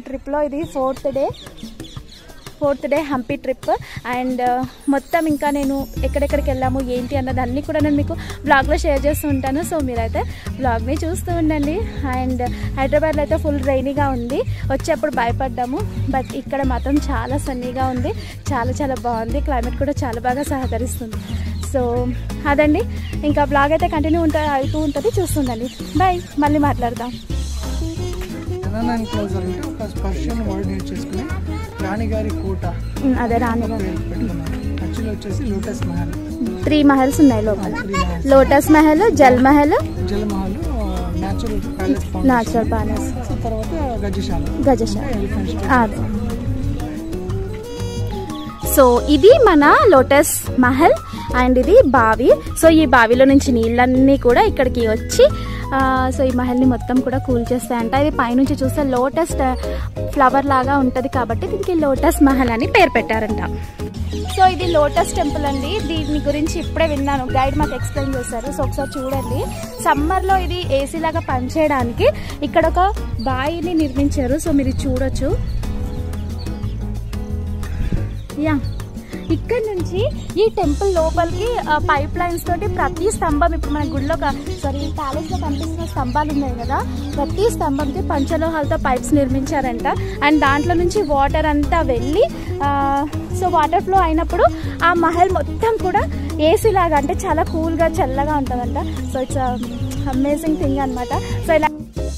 ట్రిప్లో ఇది fourth day fourth day Hampi trip and మొత్తం ఇంకా నేను ఎక్కడెక్కడికి వెళ్ళాము ఏంటి అన్నది అన్నీ కూడా నేను మీకు బ్లాగ్లో షేర్ చేస్తూ ఉంటాను సో మీరైతే బ్లాగ్ని చూస్తూ ఉండండి అండ్ హైదరాబాద్లో అయితే ఫుల్ రైనీగా ఉంది వచ్చేప్పుడు భయపడ్డాము బట్ ఇక్కడ మాత్రం చాలా సన్నీగా ఉంది చాలా చాలా బాగుంది క్లైమేట్ కూడా చాలా బాగా సహకరిస్తుంది సో అదండి ఇంకా బ్లాగ్ అయితే కంటిన్యూ ఉంటా అవుతూ ఉంటుంది చూస్తుండండి బాయ్ మళ్ళీ మాట్లాడదాం బనానా ఎన్క్లోజర్ అంటే ఒక పర్షియన్ వర్డ్ యూజ్ చేసుకుని రాణిగారి కోట ఉమ్, అదే రాని పేరు పెట్టుకున్నారు యాక్చువల్లీ వచ్చేసి లోటస్ మహల్ త్రీ మహల్స్ ఉన్నాయి లోపల three mahal Lotus Mahal Jal Mahal Jal Mahal natural palace natural palace so తర్వాత గజశాల గజశాల ఎలిఫెంట్ అదే సో ఇది మన లోటస్ మహల్ అండ్ ఇది బావి సో ఈ బావిలో నుంచి నీళ్ళన్నీ కూడా ఇక్కడికి వచ్చి ఆ, సో ఈ మహల్ని మొత్తం కూడా కూల్ చేస్తాయంట ఇది పైనుంచి చూస్తే లోటస్ ఫ్లవర్ లాగా ఉంటుంది కాబట్టి దీనికి లోటస్ మహల్ అని పేరు పెట్టారంట సో ఇది లోటస్ టెంపుల్ అండి దీని గురించి ఇప్పుడే విన్నాను గైడ్ మాకు ఎక్స్ప్లెయిన్ చేశారు సో ఒకసారి చూడండి సమ్మర్లో ఇది ఏసీ లాగా పనిచేయడానికి ఇక్కడ ఒక బావిని నిర్మించారు సో మీరు ఇది చూడొచ్చు యా ఇక్కడ నుంచి ఈ టెంపుల్ లోపలికి పైప్ లైన్స్ తోటి ప్రతి స్తంభం ఇప్పుడు మన గుడిలో సారీ ప్యాలెస్ లో కనిపిస్తున్న స్తంభాలు ఉన్నాయి కదా ప్రతి స్తంభంకి పంచలోహాలతో పైప్స్ నిర్మించారంట అండ్ దాంట్లో నుంచి వాటర్ అంతా వెళ్ళి సో వాటర్ ఫ్లో అయినప్పుడు ఆ మహల్ మొత్తం కూడా ఏసీ లాగా అంటే చాలా కూల్గా చల్లగా ఉంటుందంట సో ఇట్స్ అమేజింగ్ థింగ్ అనమాట సో ఇలా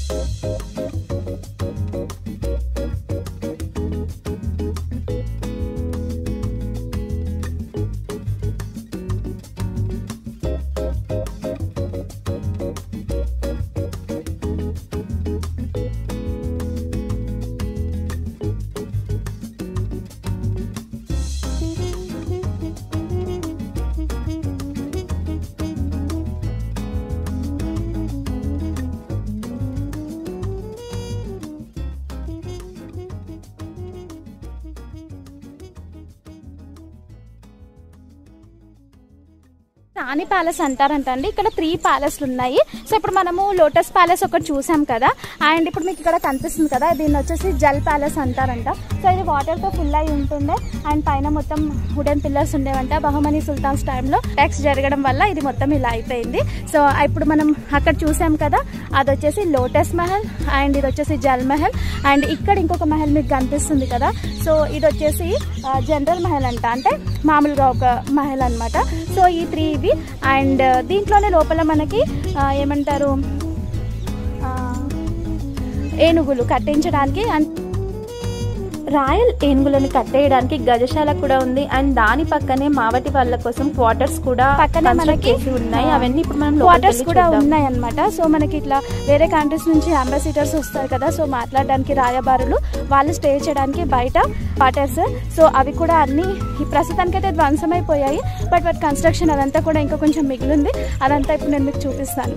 రాణి ప్యాలెస్ అంటారంట అండి ఇక్కడ త్రీ ప్యాలెస్లు ఉన్నాయి సో ఇప్పుడు మనము లోటస్ ప్యాలెస్ ఒకటి చూసాం కదా అండ్ ఇప్పుడు మీకు ఇక్కడ కనిపిస్తుంది కదా దీన్ని వచ్చేసి జల్ ప్యాలెస్ అంటారంట సో ఇది వాటర్తో ఫుల్ అయి ఉంటుండే అండ్ పైన మొత్తం వుడెన్ పిల్లర్స్ ఉండేవంట బహుమని సుల్తాన్స్ టైంలో ట్యాక్స్ జరగడం వల్ల ఇది మొత్తం ఇలా అయిపోయింది సో ఇప్పుడు మనం అక్కడ చూసాం కదా అది వచ్చేసి లోటస్ మహల్ అండ్ ఇది వచ్చేసి జల్ మహల్ అండ్ ఇక్కడ ఇంకొక మహల్ మీకు కనిపిస్తుంది కదా సో ఇది వచ్చేసి ఆ, జనరల్ మహల్ అంట అంటే మామూలుగా ఒక మహల్ అన్నమాట సో ఈ త్రీ ఇవి అండ్ దీంట్లోనే లోపల మనకి ఆ, ఏమంటారు ఆ, ఏనుగులు కట్టించడానికి అండ్ రాయల్ ఏనుగులను కట్టేయడానికి గజశాల కూడా ఉంది అండ్ దాని పక్కనే మావటి వాళ్ళ కోసం క్వార్టర్స్ కూడా పక్కనే construct మనకి చేసి ఉన్నాయి అవన్నీ ఇప్పుడు మనం క్వార్టర్స్ కూడా ఉన్నాయి ఉన్నాయి అన్నమాట సో మనకి ఇట్లా వేరే కంట్రీస్ నుంచి అంబాసిడర్స్ వస్తారు కదా సో మాట్లాడడానికి రాయబారులు వాళ్ళు స్టే చేయడానికి బయట క్వార్టర్స్ సో అవి కూడా అన్ని ఈ ప్రస్తుతానికి అయితే ధ్వంసమైపోయాయి బట్ వాటి కన్స్ట్రక్షన్ అదంతా కూడా ఇంకా కొంచెం మిగిలింది అదంతా ఇప్పుడు నేను మీకు చూపిస్తాను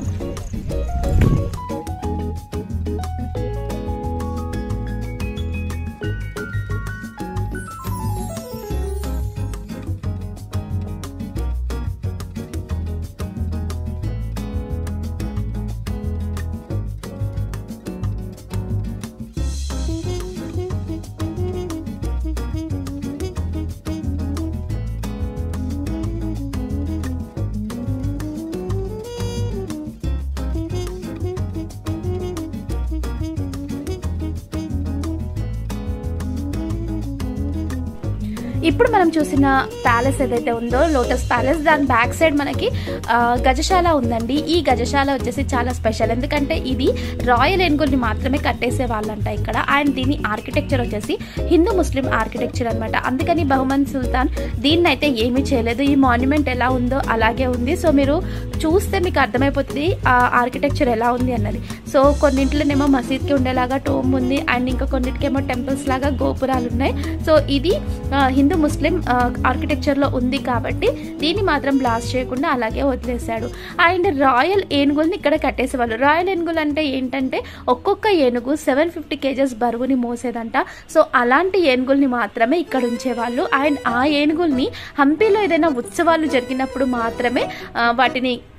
ఇప్పుడు మనం చూసిన ప్యాలెస్ ఏదైతే ఉందో లోటస్ ప్యాలెస్ దాని బ్యాక్ సైడ్ మనకి ఆ, గజశాల ఉందండి ఈ గజశాల వచ్చేసి చాలా స్పెషల్ ఎందుకంటే ఇది రాయల్ ఏనుగుల్ని మాత్రమే కట్టేసే వాళ్ళంట ఇక్కడ అండ్ దీని ఆర్కిటెక్చర్ వచ్చేసి హిందూ ముస్లిం ఆర్కిటెక్చర్ అన్నమాట అందుకని బహుమన్ సుల్తాన్ దీన్ని అయితే ఏమీ చేయలేదు ఈ మాన్యుమెంట్ ఎలా ఉందో అలాగే ఉంది సో మీరు చూస్తే మీకు అర్థమైపోతుంది ఆ ఆర్కిటెక్చర్ ఎలా ఉంది అన్నది సో కొన్నింట్లోనేమో మసీద్కి ఉండేలాగా టోమ్ ఉంది అండ్ ఇంకా కొన్నిటికేమో టెంపుల్స్ లాగా గోపురాలు ఉన్నాయి సో ఇది ఆ, హిందూ ముస్లిం ఆ, ఆర్కిటెక్చర్లో ఉంది కాబట్టి దీన్ని మాత్రం బ్లాస్ట్ చేయకుండా అలాగే వదిలేశాడు అండ్ రాయల్ ఏనుగుల్ని ఇక్కడ కట్టేసేవాళ్ళు రాయల్ ఏనుగులు అంటే ఏంటంటే ఒక్కొక్క ఏనుగు సెవెన్ ఫిఫ్టీ కేజెస్ బరువుని మోసేదంట సో అలాంటి ఏనుగుల్ని మాత్రమే ఇక్కడ ఉంచేవాళ్ళు అండ్ ఆ ఏనుగుల్ని హంపీలో ఏదైనా ఉత్సవాలు జరిగినప్పుడు మాత్రమే ఆ, వాటిని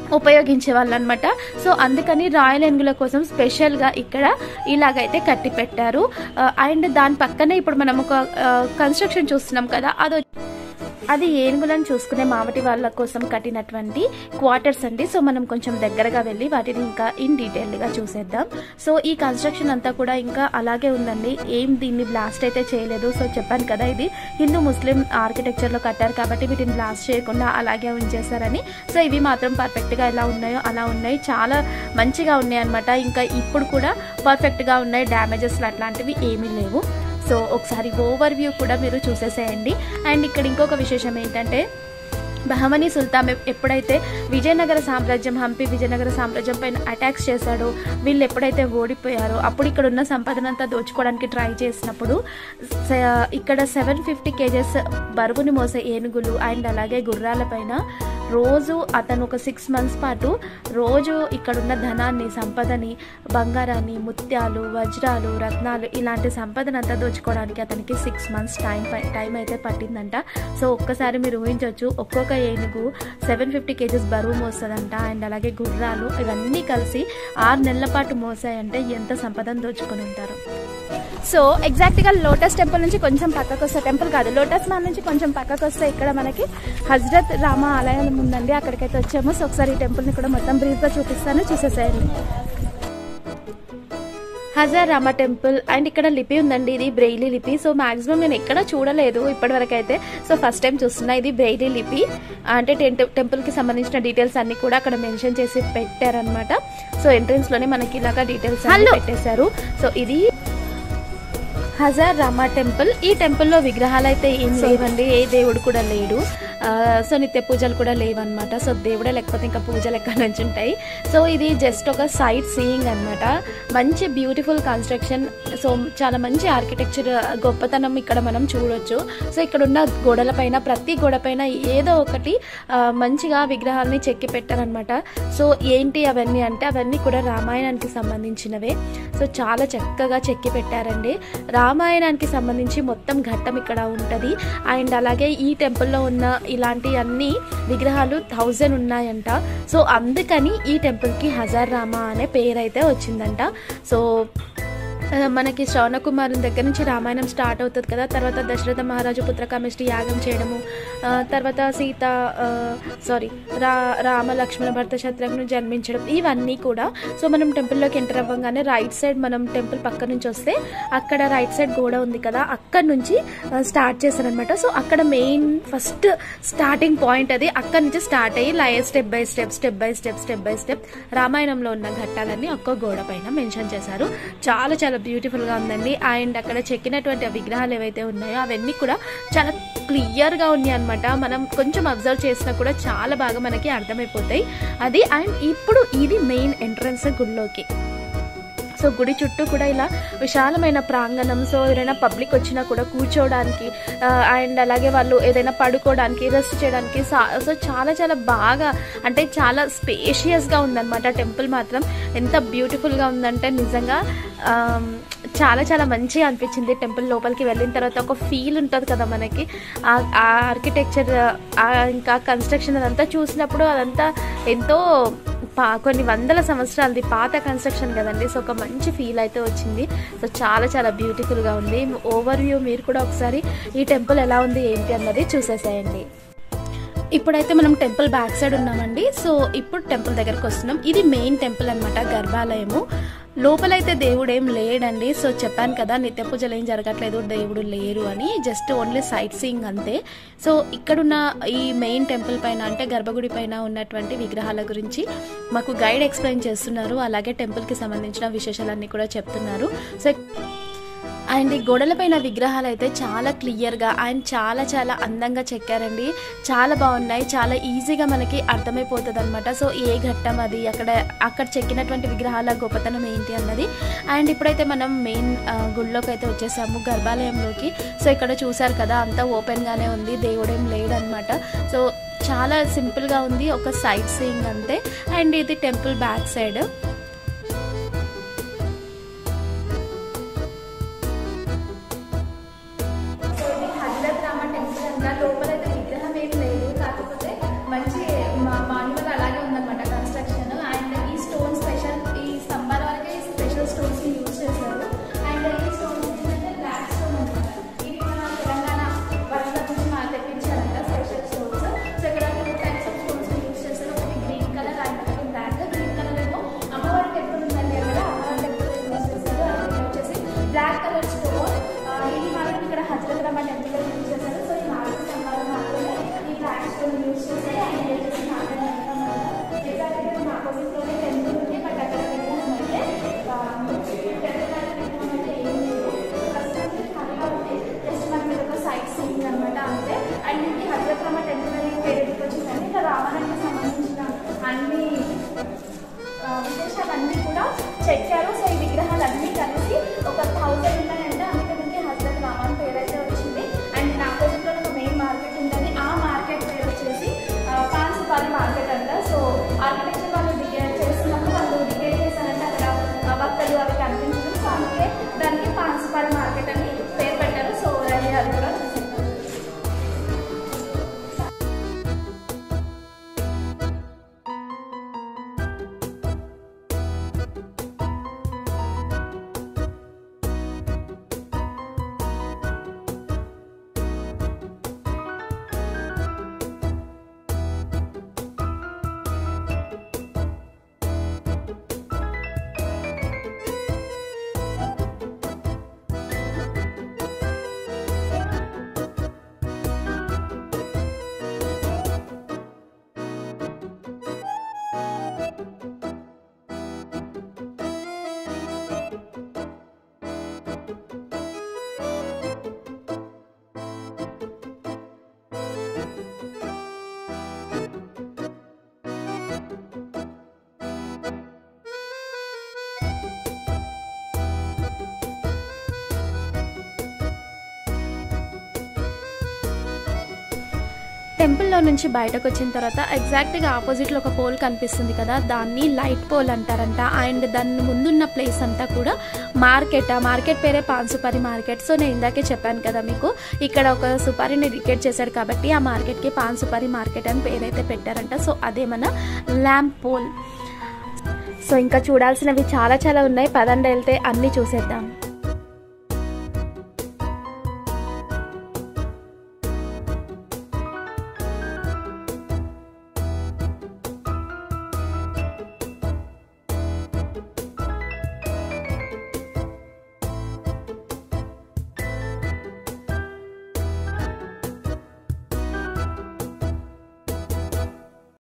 ఉపయోగించే వాళ్ళు అనమాట సో అందుకని రాయల్ ఏనుగుల కోసం స్పెషల్గా ఇక్కడ ఇలాగైతే కట్టి పెట్టారు అండ్ దాని పక్కనే ఇప్పుడు మనం ఒక కన్స్ట్రక్షన్ చూస్తున్నాం కదా అది అది ఏనుగులను చూసుకునే మావటి వాళ్ళ కోసం కట్టినటువంటి క్వార్టర్స్ అండి సో మనం కొంచెం దగ్గరగా వెళ్ళి వాటిని ఇంకా ఇన్ డీటెయిల్డ్గా చూసేద్దాం సో ఈ కన్స్ట్రక్షన్ అంతా కూడా ఇంకా అలాగే ఉందండి ఏం దీన్ని బ్లాస్ట్ అయితే చేయలేదు సో చెప్పాను కదా ఇది హిందూ ముస్లిం ఆర్కిటెక్చర్లో కట్టారు కాబట్టి వీటిని బ్లాస్ట్ చేయకుండా అలాగే ఉంచేశారని సో ఇవి మాత్రం పర్ఫెక్ట్గా ఎలా ఉన్నాయో అలా ఉన్నాయి చాలా మంచిగా ఉన్నాయి అనమాట ఇంకా ఇప్పుడు కూడా పర్ఫెక్ట్గా ఉన్నాయి డ్యామేజెస్ అట్లాంటివి ఏమీ లేవు సో ఒకసారి ఓవర్ వ్యూ కూడా మీరు చూసేసేయండి అండ్ ఇక్కడ ఇంకొక విశేషం ఏంటంటే బహమనీ సుల్తాన్ ఎప్- ఎప్పుడైతే విజయనగర సామ్రాజ్యం హంపి విజయనగర సామ్రాజ్యం పైన అటాక్స్ చేశాడో వీళ్ళు ఎప్పుడైతే ఓడిపోయారో అప్పుడు ఇక్కడ ఉన్న సంపదనంతా దోచుకోవడానికి ట్రై చేసినప్పుడు స- ఇక్కడ సెవెన్ ఫిఫ్టీ కేజెస్ బరువుని మోసే ఏనుగులు అండ్ అలాగే గుర్రాల పైన రోజు అతను ఒక సిక్స్ మంత్స్ పాటు రోజు ఇక్కడున్న ధనాన్ని సంపదని బంగారాన్ని ముత్యాలు వజ్రాలు రత్నాలు ఇలాంటి సంపదనంతా దోచుకోవడానికి అతనికి సిక్స్ మంత్స్ టైం టైం అయితే పట్టిందంట సో ఒక్కసారి మీరు ఊహించవచ్చు ఒక్కొక్క ఏనుగు సెవెన్ ఫిఫ్టీ కేజెస్ బరువు మోస్తుందంట అండ్ అలాగే గుర్రాలు ఇవన్నీ కలిసి ఆరు నెలల పాటు మోసాయంటే ఎంత సంపదను దోచుకొని ఉంటారు సో ఎగ్జాక్ట్గా లోటస్ టెంపుల్ నుంచి కొంచెం పక్కకు వస్తే టెంపుల్ కాదు లోటస్ మాల్ నుంచి కొంచెం పక్కకు వస్తే ఇక్కడ మనకి హజ్రత్ రామ ఆలయం ఉందండి అక్కడికైతే వచ్చాము సో ఒకసారి ఈ టెంపుల్ని కూడా మొత్తం బ్రీఫ్గా చూపిస్తాను చూసేసేయండి హజార్ రామ టెంపుల్ అండ్ ఇక్కడ లిపి ఉందండి ఇది బ్రెయిలీ లిపి సో మాక్సిమం నేను ఎక్కడ చూడలేదు ఇప్పటి వరకు అయితే సో ఫస్ట్ టైం చూస్తున్నా ఇది బ్రెయిలీ లిపి అంటే టెంపుల్ కి సంబంధించిన డీటెయిల్స్ అన్ని కూడా అక్కడ మెన్షన్ చేసి పెట్టారనమాట సో ఎంట్రన్స్ లోనే మనకి ఇలాగా డీటెయిల్స్ అన్ని పెట్టేశారు సో ఇది హజార్ రామ టెంపుల్ ఈ టెంపుల్లో విగ్రహాలు అయితే ఏం లేవండి ఏ దేవుడు కూడా లేడు ఆ, సో నిత్య పూజలు కూడా లేవన్నమాట సో దేవుడే లేకపోతే ఇంకా పూజలు ఎక్కడ నుంచి ఉంటాయి సో ఇది జస్ట్ ఒక సైట్ సీయింగ్ అన్నమాట మంచి బ్యూటిఫుల్ కన్స్ట్రక్షన్ సో చాలా మంచి ఆర్కిటెక్చర్ గొప్పతనం ఇక్కడ మనం చూడొచ్చు సో ఇక్కడ ఉన్న గోడల పైన ప్రతి గోడ పైన ఏదో ఒకటి ఆ, మంచిగా విగ్రహాలని చెక్కి పెట్టారనమాట సో ఏంటి అవన్నీ అంటే అవన్నీ కూడా రామాయణానికి సంబంధించినవే సో చాలా చక్కగా చెక్కి పెట్టారండి రామాయణానికి సంబంధించి మొత్తం ఘట్టం ఇక్కడ ఉంటుంది అండ్ అలాగే ఈ టెంపుల్లో ఉన్న ఇలాంటి అన్ని విగ్రహాలు థౌజండ్ ఉన్నాయంట సో అందుకని ఈ టెంపుల్కి హజార్ రామ అనే పేరు అయితే వచ్చిందంట సో ఆ, మనకి శ్రవణ కుమారుని దగ్గర నుంచి రామాయణం స్టార్ట్ అవుతుంది కదా తర్వాత దశరథ మహారాజు పుత్రకామేష్టి యాగం చేయడము ఆ, తర్వాత సీత సారీ రా రామ లక్ష్మణ భర్త శత్రుఘ్ను జన్మించడం ఇవన్నీ కూడా సో మనం టెంపుల్లోకి ఎంటర్ అవ్వగానే రైట్ సైడ్ మనం టెంపుల్ పక్క నుంచి వస్తే అక్కడ రైట్ సైడ్ గోడ ఉంది కదా అక్కడ నుంచి స్టార్ట్ చేశారనమాట సో అక్కడ మెయిన్ ఫస్ట్ స్టార్టింగ్ పాయింట్ అది అక్కడ నుంచి స్టార్ట్ అయ్యి లయ step by step step by step step by step రామాయణంలో ఉన్న ఘట్టాలన్నీ ఒక్క గోడ పైన మెన్షన్ చేశారు చాలా చాలా బ్యూటిఫుల్ గా ఉందండి అండ్ అక్కడ చెక్కినటువంటి ఆ విగ్రహాలు ఏవైతే ఉన్నాయో అవన్నీ కూడా చాలా క్లియర్ గా ఉన్నాయి అనమాట మనం కొంచెం అబ్జర్వ్ చేసినా కూడా చాలా బాగా మనకి అర్థమైపోతాయి అది అండ్ ఇప్పుడు ఇది మెయిన్ ఎంట్రన్స్ గుడిలోకి సో గుడి చుట్టూ కూడా ఇలా విశాలమైన ప్రాంగణం సో ఎవరైనా పబ్లిక్ వచ్చినా కూడా కూర్చోవడానికి అండ్ అలాగే వాళ్ళు ఏదైనా పడుకోవడానికి రెస్ట్ చేయడానికి సా- సో చాలా చాలా బాగా అంటే చాలా స్పేషియస్గా ఉందన్నమాట టెంపుల్ మాత్రం ఎంత బ్యూటిఫుల్గా ఉందంటే నిజంగా ఆమ్, చాలా చాలా మంచిగా అనిపించింది టెంపుల్ లోపలికి వెళ్ళిన తర్వాత ఒక ఫీల్ ఉంటుంది కదా మనకి ఆ ఆర్కిటెక్చర్ ఇంకా కన్స్ట్రక్షన్ అదంతా చూసినప్పుడు అదంతా ఎంతో పా కొన్ని వందల సంవత్సరాలది పాత కన్స్ట్రక్షన్ కదండి సో ఒక మంచి ఫీల్ అయితే వచ్చింది సో చాలా చాలా బ్యూటిఫుల్గా ఉంది ఓవర్ వ్యూ మీరు కూడా ఒకసారి ఈ టెంపుల్ ఎలా ఉంది ఏంటి అన్నది చూసేసేయండి ఇప్పుడైతే మనం టెంపుల్ బ్యాక్ సైడ్ ఉన్నామండి సో ఇప్పుడు టెంపుల్ దగ్గరకు వస్తున్నాం ఇది మెయిన్ టెంపుల్ అన్నమాట గర్భాలయము లోపలైతే దేవుడు ఏం లేడండి సో చెప్పాను కదా నిత్య పూజలు ఏం జరగట్లేదు దేవుడు లేరు అని జస్ట్ ఓన్లీ సైట్ సీయింగ్ అంతే సో ఇక్కడున్న ఈ మెయిన్ టెంపుల్ పైన అంటే గర్భగుడి పైన ఉన్నటువంటి విగ్రహాల గురించి మాకు గైడ్ ఎక్స్ప్లెయిన్ చేస్తున్నారు అలాగే టెంపుల్కి సంబంధించిన విశేషాలన్నీ కూడా చెప్తున్నారు సో అండ్ ఈ గోడలపైన విగ్రహాలు అయితే చాలా క్లియర్గా అండ్ చాలా చాలా అందంగా చెక్కారండి చాలా బాగున్నాయి చాలా ఈజీగా మనకి అర్థమైపోతుంది అనమాట సో ఏ ఘట్టం అది అక్కడ అక్కడ చెక్కినటువంటి విగ్రహాల గొప్పతనం ఏంటి అన్నది అండ్ ఇప్పుడైతే మనం మెయిన్ గుడిలోకి అయితే వచ్చేసాము గర్భాలయంలోకి సో ఇక్కడ చూసారు కదా అంతా ఓపెన్గానే ఉంది దేవుడేం లేడనమాట సో చాలా సింపుల్గా ఉంది ఒక సైట్ సీయింగ్ అంతే అండ్ ఇది temple back side Hazara Rama temple అంతా లోపలైతే విగ్రహం ఏం లేదు కాకపోతే మంచి మాన్యువల్ అలాగే ఉందన్నమాట టెంపుల్లో నుంచి బయటకు వచ్చిన తర్వాత ఎగ్జాక్ట్గా ఆపోజిట్లో ఒక పోల్ కనిపిస్తుంది కదా దాన్ని లైట్ పోల్ అంటారంట అండ్ దాని ముందున్న ప్లేస్ అంతా కూడా మార్కెట్ ఆ మార్కెట్ పేరే పాన్ సుపారి మార్కెట్ సో నేను ఇందాకే చెప్పాను కదా మీకు ఇక్కడ ఒక సుపారిని రికెట్ చేశాడు కాబట్టి ఆ మార్కెట్కి పాన్ సుపారి మార్కెట్ అని పేరైతే పెట్టారంట సో అదే మన ల్యాంప్ పోల్ సో ఇంకా చూడాల్సినవి చాలా చాలా ఉన్నాయి పదండి వెళ్తే అన్నీ చూసేద్దాం